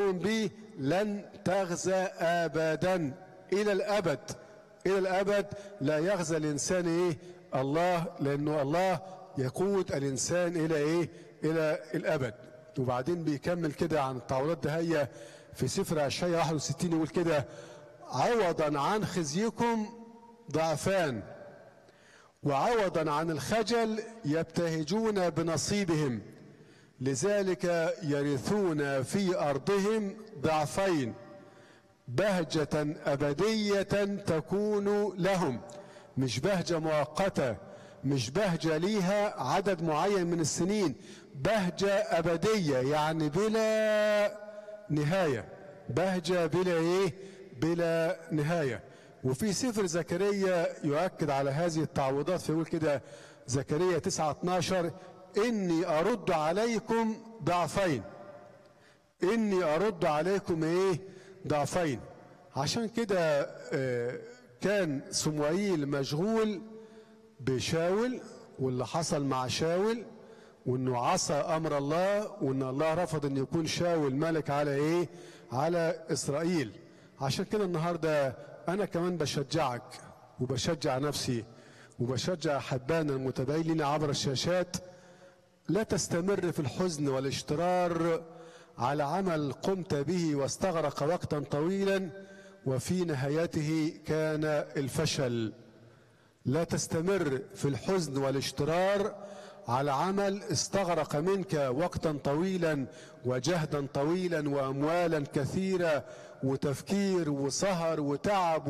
تؤمن بي لن تغزى ابدا الى الابد الى الابد لا يغزى الانسان ايه الله لانه الله يقود الانسان الى ايه الى الابد وبعدين بيكمل كده عن التعويضات ده هي في سفر اشعياء 61 يقول كده عوضا عن خزيكم ضعفان وعوضا عن الخجل يبتهجون بنصيبهم لذلك يرثون في ارضهم ضعفين بهجة أبدية تكون لهم مش بهجة مؤقتة مش بهجة ليها عدد معين من السنين بهجة أبدية يعني بلا نهاية بهجة بلا إيه بلا نهاية وفي سفر زكريا يؤكد على هذه التعويضات فيقول كده زكريا 9 12 إني أرد عليكم ضعفين إني أرد عليكم إيه ضعفين عشان كده آه، كان صموئيل مشغول بشاول واللي حصل مع شاول وانه عصى امر الله وان الله رفض ان يكون شاول ملك على ايه على اسرائيل عشان كده النهارده انا كمان بشجعك وبشجع نفسي وبشجع احبائنا المتابعين لنا عبر الشاشات لا تستمر في الحزن والاشترار على عمل قمت به واستغرق وقتا طويلا وفي نهايته كان الفشل لا تستمر في الحزن والاشترار على عمل استغرق منك وقتا طويلا وجهدا طويلا واموالا كثيره وتفكير وسهر وتعب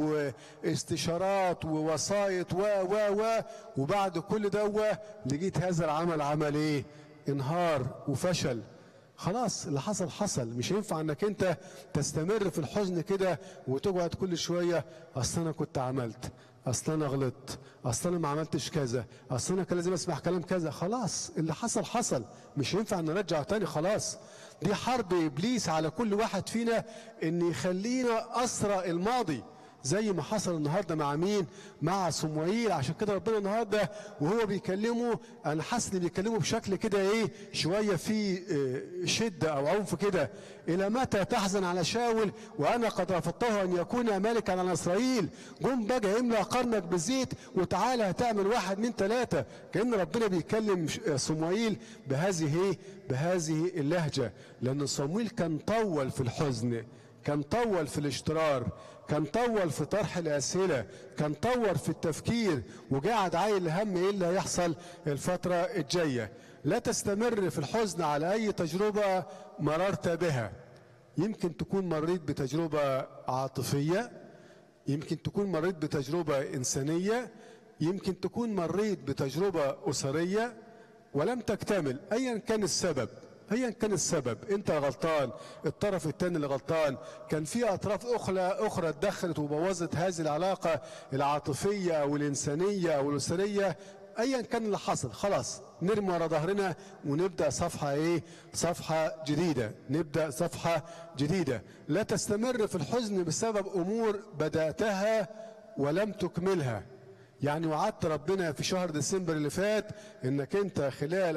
واستشارات ووسايط و و و وبعد كل ده لقيت هذا العمل عمل ايه؟ انهار وفشل خلاص اللي حصل حصل مش ينفع انك انت تستمر في الحزن كده وتقعد كل شويه اصل انا كنت عملت اصل انا غلطت اصل انا ما عملتش كذا اصل انا كان لازم اسمع كلام كذا خلاص اللي حصل حصل مش ينفع نرجع تاني خلاص دي حرب ابليس على كل واحد فينا ان يخلينا اسرى الماضي زي ما حصل النهارده مع مين؟ مع صموئيل عشان كده ربنا النهارده وهو بيكلمه انا حاسس ان بيكلمه بشكل كده ايه شويه في آه، شده او عنف كده الى متى تحزن على شاول وانا قد رفضته ان يكون ملكا على اسرائيل قم بقى املا قرنك بالزيت وتعالى هتعمل واحد اتنين ثلاثه كان ربنا بيكلم ش- آه، صموئيل بهذه ايه؟ بهذه اللهجه لان صموئيل كان طول في الحزن كان طول في الاشترار كان طول في طرح الأسئلة كان طول في التفكير وقاعد عايل هم ايه اللي هيحصل الفترة الجاية لا تستمر في الحزن على أي تجربة مررت بها يمكن تكون مريت بتجربة عاطفية يمكن تكون مريت بتجربة إنسانية يمكن تكون مريت بتجربة أسرية ولم تكتمل أيا كان السبب ايا كان السبب انت غلطان الطرف الثاني اللي غلطان كان في اطراف اخرى اخرى اتدخلت وبوظت هذه العلاقه العاطفيه او الانسانيه او الاسريه ايا كان اللي حصل خلاص نرمي ورا ظهرنا ونبدا صفحه ايه صفحه جديده نبدا صفحه جديده لا تستمر في الحزن بسبب امور بداتها ولم تكملها يعني وعدت ربنا في شهر ديسمبر اللي فات انك انت خلال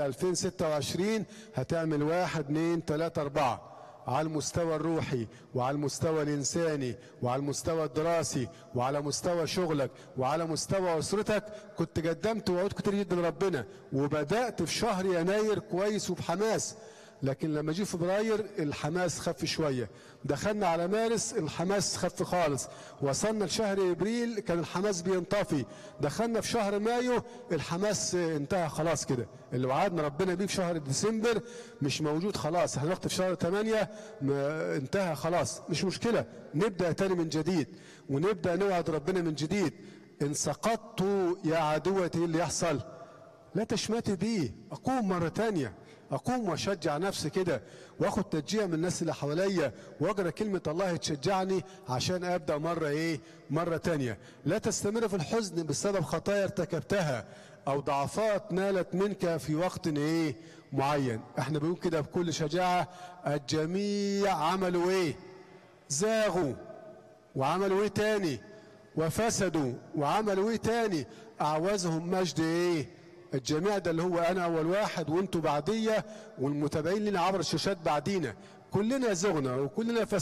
2026 هتعمل واحد اتنين تلاتة اربعة على المستوى الروحي وعلى المستوى الانساني وعلى المستوى الدراسي وعلى مستوى شغلك وعلى مستوى اسرتك كنت قدمت وعود كتير جدا لربنا وبدات في شهر يناير كويس وبحماس لكن لما جه فبراير الحماس خف شويه دخلنا على مارس الحماس خف خالص وصلنا لشهر ابريل كان الحماس بينطفي دخلنا في شهر مايو الحماس انتهى خلاص كده اللي وعدنا ربنا بيه في شهر ديسمبر مش موجود خلاص هنوقت في شهر 8 ما انتهى خلاص مش مشكله نبدا تاني من جديد ونبدا نوعد ربنا من جديد ان سقطت يا عدوتي إيه اللي يحصل لا تشمتي بيه اقوم مره تانية اقوم واشجع نفسي كده واخد تشجيع من الناس اللي حواليا واقرا كلمه الله تشجعني عشان ابدا مره ايه مره تانية لا تستمر في الحزن بسبب خطايا ارتكبتها او ضعفات نالت منك في وقت ايه معين احنا بنقول كده بكل شجاعه الجميع عملوا ايه زاغوا وعملوا ايه تاني وفسدوا وعملوا ايه تاني اعوزهم مجد ايه الجميع ده اللي هو انا اول واحد وانتوا بعديه والمتابعين لنا عبر الشاشات بعدينا كلنا زغنا وكلنا